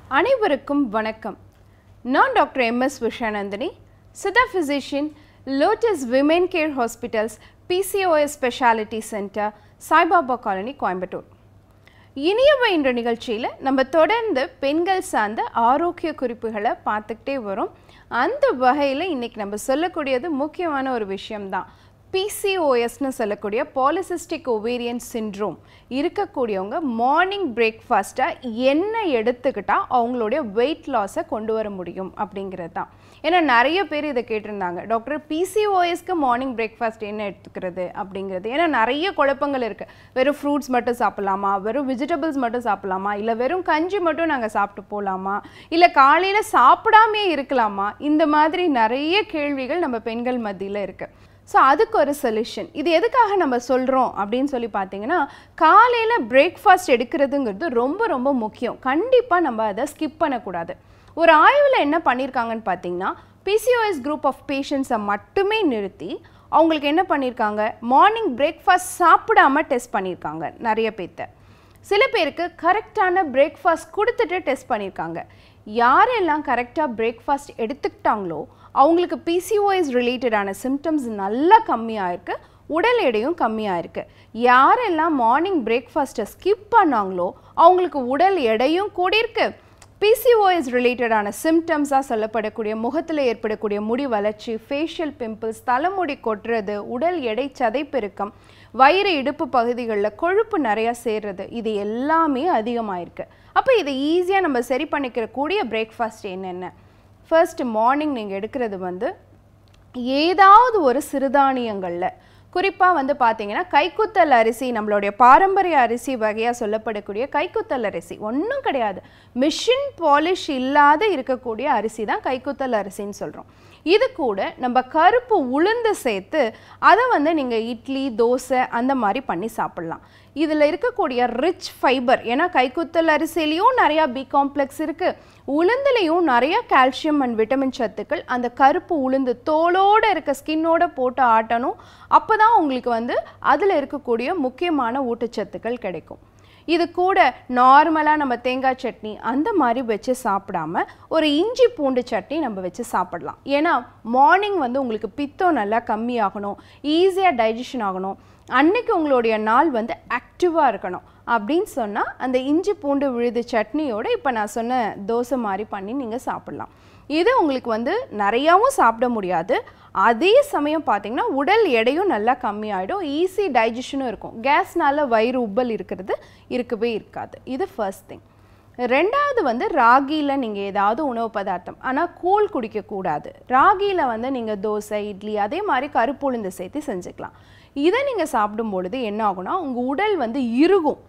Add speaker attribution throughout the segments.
Speaker 1: அனைவருக்கும் வணக்கம் நான் doctor MS Vishanandhini Siddha physician lotus women care hospitals PCOS speciality centre Saibaba colony Coimbatore Iniyavai என்ற நிகழ்ச்சியில் நம்ம தொடர்ந்து பெண்கள் சார்ந்த ஆரோக்கிய குறிப்புகளை பார்த்துக்கிட்டே வரோம் அந்த வகையில் இன்னைக்கு நம்ம சொல்லக்கூடியது முக்கியமான ஒரு விஷயம்தான் பிசிஓஎஸ்னு சொல்லக்கூடிய பாலிசிஸ்டிக் ஒவேரியன் சிண்ட்ரோம் இருக்கக்கூடியவங்க மார்னிங் பிரேக்ஃபாஸ்ட்டாக என்ன எடுத்துக்கிட்டால் அவங்களுடைய வெயிட் லாஸை கொண்டு வர முடியும் அப்படிங்கிறது தான் ஏன்னா நிறைய பேர் இதை கேட்டிருந்தாங்க டாக்டர் பிசிஓஎஸ்க்கு மார்னிங் பிரேக்ஃபாஸ்ட் என்ன எடுத்துக்கிறது அப்படிங்கிறது ஏன்னா நிறைய குழப்பங்கள் இருக்குது வெறும் ஃப்ரூட்ஸ் மட்டும் சாப்பிட்லாமா வெறும் வெஜிடபிள்ஸ் மட்டும் சாப்பிட்லாமா இல்லை வெறும் கஞ்சி மட்டும் நாங்கள் சாப்பிட்டு போகலாமா இல்லை காலையில் சாப்பிடாமே இருக்கலாமா இந்த மாதிரி நிறைய கேள்விகள் நம்ம பெண்கள் மத்தியில் இருக்குது ஸோ அதுக்கு ஒரு சொல்யூஷன் இது எதுக்காக நம்ம சொல்கிறோம் அப்படின்னு சொல்லி பார்த்தீங்கன்னா காலையில் பிரேக்ஃபாஸ்ட் எடுக்கிறதுங்கிறது ரொம்ப ரொம்ப முக்கியம் கண்டிப்பாக நம்ம அதை ஸ்கிப் பண்ணக்கூடாது ஒரு ஆய்வில் என்ன பண்ணியிருக்காங்கன்னு பார்த்தீங்கன்னா பிசிஓஎஸ் குரூப் ஆஃப் பேஷண்ட்ஸை மட்டுமே நிறுத்தி அவங்களுக்கு என்ன பண்ணியிருக்காங்க மார்னிங் பிரேக்ஃபாஸ்ட் சாப்பிடாம டெஸ்ட் பண்ணியிருக்காங்க நிறைய பேர்த்த சில பேருக்கு கரெக்டான பிரேக்ஃபாஸ்ட் கொடுத்துட்டு டெஸ்ட் பண்ணியிருக்காங்க யாரெல்லாம் கரெக்டாக பிரேக்ஃபாஸ்ட் எடுத்துக்கிட்டாங்களோ அவங்களுக்கு பிசிஓஎஸ் ரிலேட்டடான சிம்டம்ஸ் நல்லா கம்மியாக இருக்கு உடல் எடையும் கம்மியாக இருக்கு யாரெல்லாம் மார்னிங் பிரேக்ஃபாஸ்ட்டை ஸ்கிப் பண்ணாங்களோ அவங்களுக்கு உடல் எடையும் கூடியிருக்கு பிசிஓஎஸ் ரிலேட்டடான சிம்டம்ஸாக சொல்லப்படக்கூடிய முகத்தில் ஏற்படக்கூடிய முடி வளர்ச்சி ஃபேஷியல் பிம்பிள்ஸ் தலைமுடி கொட்டுறது உடல் எடை சதைப்பெருக்கம் வயிறு இடுப்பு பகுதிகளில் கொழுப்பு நிறையா சேர்றது இது எல்லாமே அதிகமாயிருக்கு அப்போ இதை ஈஸியாக நம்ம சரி பண்ணிக்கிற கூடிய பிரேக்ஃபாஸ்ட் என்னென்ன ஃபர்ஸ்ட் மார்னிங் நீங்கள் எடுக்கிறது வந்து ஏதாவது ஒரு சிறுதானியங்களில் குறிப்பாக வந்து பார்த்தீங்கன்னா கைக்குத்தல் அரிசி நம்மளுடைய பாரம்பரிய அரிசி வகையாக சொல்லப்படக்கூடிய கைக்குத்தல் அரிசி ஒன்றும் கிடையாது மிஷின் பாலிஷ் இல்லாத இருக்கக்கூடிய அரிசி தான் கைக்குத்தல் அரிசின்னு சொல்கிறோம் இது கூட நம்ம கருப்பு உளுந்து சேர்த்து அதை வந்து நீங்கள் இட்லி தோசை அந்த மாதிரி பண்ணி சாப்பிட்லாம் இதில் இருக்கக்கூடிய ரிச் ஃபைபர் ஏன்னா கைக்குத்தல் அரிசிலையும் நிறையா பி காம்ப்ளெக்ஸ் இருக்குது உளுந்துலேயும் நிறைய கால்சியம் அண்ட் விட்டமின் சத்துக்கள் அந்த கருப்பு உளுந்து தோலோடு இருக்க ஸ்கின்னோட போட்டு ஆட்டணும் அப்போ தான் உங்களுக்கு வந்து அதில் இருக்கக்கூடிய முக்கியமான ஊட்டச்சத்துக்கள் கிடைக்கும் இது கூட நார்மலாக நம்ம தேங்காய் சட்னி அந்த மாதிரி வச்சு சாப்பிடாம ஒரு இஞ்சி பூண்டு சட்னி நம்ம வச்சு சாப்பிடலாம் ஏன்னா மார்னிங் வந்து உங்களுக்கு பித்தம் நல்லா கம்மியாகணும் ஈஸியாக டைஜஷன் ஆகணும் அன்னைக்கு உங்களுடைய நாள் வந்து ஆக்டிவாக இருக்கணும் அப்படின்னு சொன்னால் அந்த இஞ்சி பூண்டு விழுது சட்னியோட இப்போ நான் சொன்ன தோசை மாதிரி பண்ணி நீங்கள் சாப்பிட்லாம் இது உங்களுக்கு வந்து நிறையாவும் சாப்பிட முடியாது அதே சமயம் பார்த்தீங்கன்னா உடல் எடையும் நல்லா கம்மியாயிடும் ஈஸி டைஜஷனும் இருக்கும் கேஸ்னால வயிறு உப்பல் இருக்கிறது இருக்கவே இருக்காது இது ஃபர்ஸ்ட் திங் ரெண்டாவது வந்து ராகியில் நீங்கள் ஏதாவது உணவு பதார்த்தம் ஆனால் கூழ் குடிக்கக்கூடாது ராகியில் வந்து நீங்கள் தோசை இட்லி அதே மாதிரி கருப்புளுந்து சேர்த்து செஞ்சுக்கலாம் இதை நீங்கள் சாப்பிடும் பொழுது என்ன ஆகும்னா உங்கள் உடல் வந்து இறுகும்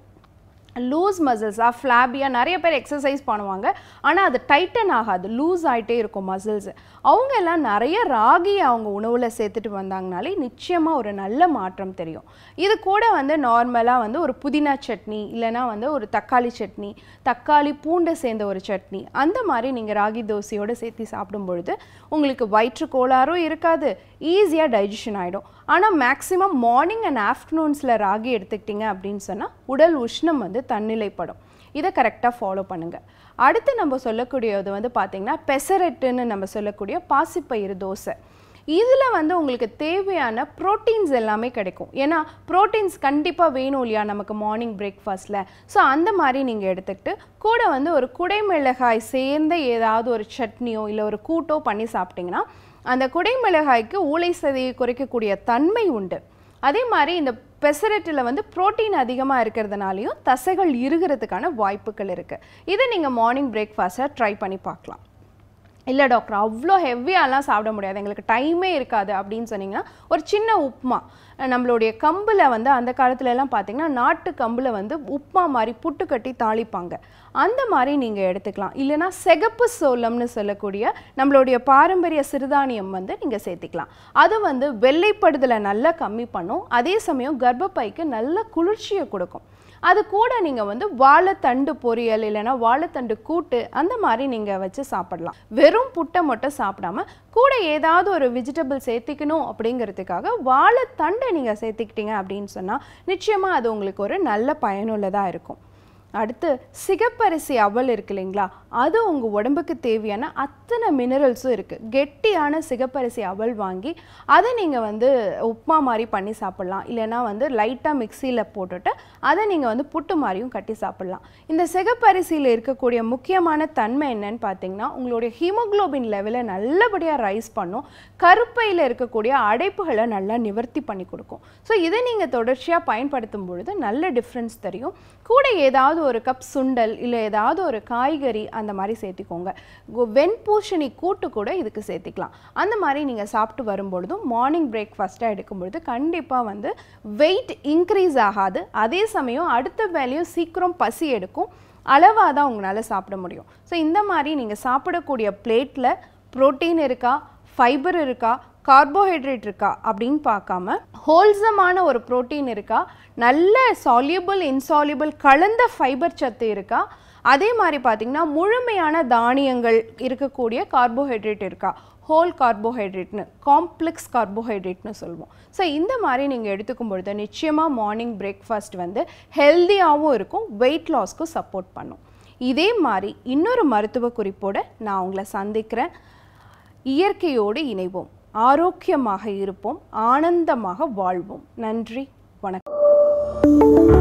Speaker 1: லூஸ் மசில்ஸாக ஃப்ளாபியாக நிறைய பேர் எக்ஸசைஸ் பண்ணுவாங்க ஆனால் அது டைட்டன் ஆகாது லூஸ் ஆகிட்டே இருக்கும் மசில்ஸ் அவங்க எல்லாம் நிறைய ராகி அவங்க உணவில் சேர்த்துட்டு வந்தாங்கனாலே நிச்சயமாக ஒரு நல்ல மாற்றம் தெரியும் இது கூட வந்து நார்மலாக வந்து ஒரு புதினா சட்னி இல்லைனா வந்து ஒரு தக்காளி சட்னி தக்காளி பூண்டை சேர்ந்த ஒரு சட்னி அந்த மாதிரி நீங்கள் ராகி தோசையோடு சேர்த்து சாப்பிடும் பொழுது உங்களுக்கு வயிற்று கோளாறும் இருக்காது ஈஸியாக டைஜஷன் ஆகிடும் ஆனால் மேக்ஸிமம் மார்னிங் அண்ட் ஆஃப்டர்நூன்ஸில் ராகி எடுத்துக்கிட்டிங்க அப்படின்னு சொன்னால் உடல் உஷ்ணம் வந்து தன்னிலைப்படும் இதை கரெக்டாக ஃபாலோ பண்ணுங்கள் அடுத்து நம்ம சொல்லக்கூடியது வந்து பார்த்திங்கன்னா பெசரெட்டுன்னு நம்ம சொல்லக்கூடிய பாசிப்பயிறு தோசை இதில் வந்து உங்களுக்கு தேவையான ப்ரோட்டீன்ஸ் எல்லாமே கிடைக்கும் ஏன்னா ப்ரோட்டீன்ஸ் கண்டிப்பாக வேணும் இல்லையா நமக்கு மார்னிங் பிரேக்ஃபாஸ்ட்டில் ஸோ அந்த மாதிரி நீங்கள் எடுத்துக்கிட்டு கூட வந்து ஒரு குடைமிளகாய் சேர்ந்த ஏதாவது ஒரு சட்னியோ இல்லை ஒரு கூட்டோ பண்ணி சாப்பிட்டிங்கன்னா அந்த குடைமிளகாய்க்கு ஊளை சதையை குறைக்கக்கூடிய தன்மை உண்டு அதே மாதிரி இந்த பெசரட்டில் வந்து புரோட்டீன் அதிகமாக இருக்கிறதுனாலையும் தசைகள் இருகிறதுக்கான வாய்ப்புகள் இருக்குது இதை நீங்கள் மார்னிங் பிரேக்ஃபாஸ்ட்டாக ட்ரை பண்ணி பார்க்கலாம் இல்லை டாக்டர் அவ்வளோ ஹெவியாலாம் சாப்பிட முடியாது எங்களுக்கு டைமே இருக்காது அப்படின்னு சொன்னீங்கன்னா ஒரு சின்ன உப்புமா நம்மளுடைய கம்பில் வந்து அந்த காலத்துலலாம் பார்த்தீங்கன்னா நாட்டு கம்பில் வந்து உப்புமா மாதிரி புட்டு கட்டி தாளிப்பாங்க அந்த மாதிரி நீங்கள் எடுத்துக்கலாம் இல்லைனா சிகப்பு சோளம்னு சொல்லக்கூடிய நம்மளுடைய பாரம்பரிய சிறுதானியம் வந்து நீங்கள் சேர்த்துக்கலாம் அது வந்து வெள்ளைப்படுதலை நல்லா கம்மி பண்ணும் அதே சமயம் கர்ப்பப்பைக்கு நல்ல குளிர்ச்சியை கொடுக்கும் அது கூட நீங்கள் வந்து வாழைத்தண்டு பொரியல் இல்லைன்னா வாழைத்தண்டு கூட்டு அந்த மாதிரி நீங்கள் வச்சு சாப்பிடலாம் வெறும் புட்டை மட்டும் சாப்பிடாம கூட ஏதாவது ஒரு வெஜிடபிள் சேர்த்திக்கணும் அப்படிங்கிறதுக்காக வாழைத்தண்டை நீங்கள் சேர்த்துக்கிட்டீங்க அப்படின்னு சொன்னால் நிச்சயமாக அது உங்களுக்கு ஒரு நல்ல பயனுள்ளதாக இருக்கும் அடுத்து சிகப்பரிசி அவல் இருக்கு இல்லைங்களா அது உங்கள் உடம்புக்கு தேவையான அத்தனை மினரல்ஸும் இருக்குது கெட்டியான சிகப்பரிசி அவல் வாங்கி அதை நீங்கள் வந்து உப்புமா மாதிரி பண்ணி சாப்பிட்லாம் இல்லைன்னா வந்து லைட்டாக மிக்சியில் போட்டுட்டு அதை நீங்கள் வந்து புட்டு மாதிரியும் கட்டி சாப்பிட்லாம் இந்த சிகப்பரிசியில் இருக்கக்கூடிய முக்கியமான தன்மை என்னன்னு பார்த்தீங்கன்னா உங்களுடைய ஹீமோகுளோபின் லெவலை நல்லபடியாக ரைஸ் பண்ணும் கருப்பையில் இருக்கக்கூடிய அடைப்புகளை நல்லா நிவர்த்தி பண்ணி கொடுக்கும் ஸோ இதை நீங்கள் தொடர்ச்சியாக பயன்படுத்தும் பொழுது நல்ல டிஃப்ரென்ஸ் தெரியும் கூட ஏதாவது ஒரு கப் சுண்டல் இல்லை ஏதாவது ஒரு காய்கறி அந்த மாதிரி சேர்த்திக்கோங்க கு- வெண்பூசணி கூட்டு கூட இதுக்கு சேர்த்திக்கலாம் அந்த மாதிரி நீங்கள் சாப்பிட்டு வரும்பொழுதும் மார்னிங் பிரேக்ஃபாஸ்ட்டாக எடுக்கும் பொழுது கண்டிப்பாக வந்து வெயிட் இன்க்ரீஸ் ஆகாது அதே சமயம் அடுத்த வேலையும் சீக்கிரம் பசி எடுக்கும் அளவாக தான் உங்களால் சாப்பிட முடியும் ஸோ இந்த மாதிரி நீங்கள் சாப்பிடக்கூடிய பிளேட்டில் புரோட்டீன் இருக்கா ஃபைபர் இருக்கா கார்போஹைட்ரேட் இருக்கா அப்படின்னு பார்க்காம ஹோல்சமான ஒரு புரோட்டீன் இருக்கா நல்ல சால்யூபிள் இன்சால்யூபிள் கலந்த ஃபைபர் சத்து இருக்கா அதே மாதிரி பார்த்தீங்கன்னா முழுமையான தானியங்கள் இருக்கக்கூடிய கார்போஹைட்ரேட் இருக்கா ஹோல் கார்போஹைட்ரேட்னு காம்ப்ளெக்ஸ் கார்போஹைட்ரேட்னு சொல்லுவோம் ஸோ இந்த மாதிரி நீங்கள் எடுத்துக்கும் பொழுது நிச்சயமாக மார்னிங் பிரேக்ஃபாஸ்ட் வந்து ஹெல்த்தியாகவும் இருக்கும் வெயிட் லாஸ்க்கும் சப்போர்ட் பண்ணும் இதே மாதிரி இன்னொரு மருத்துவ குறிப்போடு நான் உங்களை சந்திக்கிறேன் இயற்கையோடு இணைவோம் ஆரோக்கியமாக இருப்போம் ஆனந்தமாக வாழ்வோம் நன்றி வணக்கம்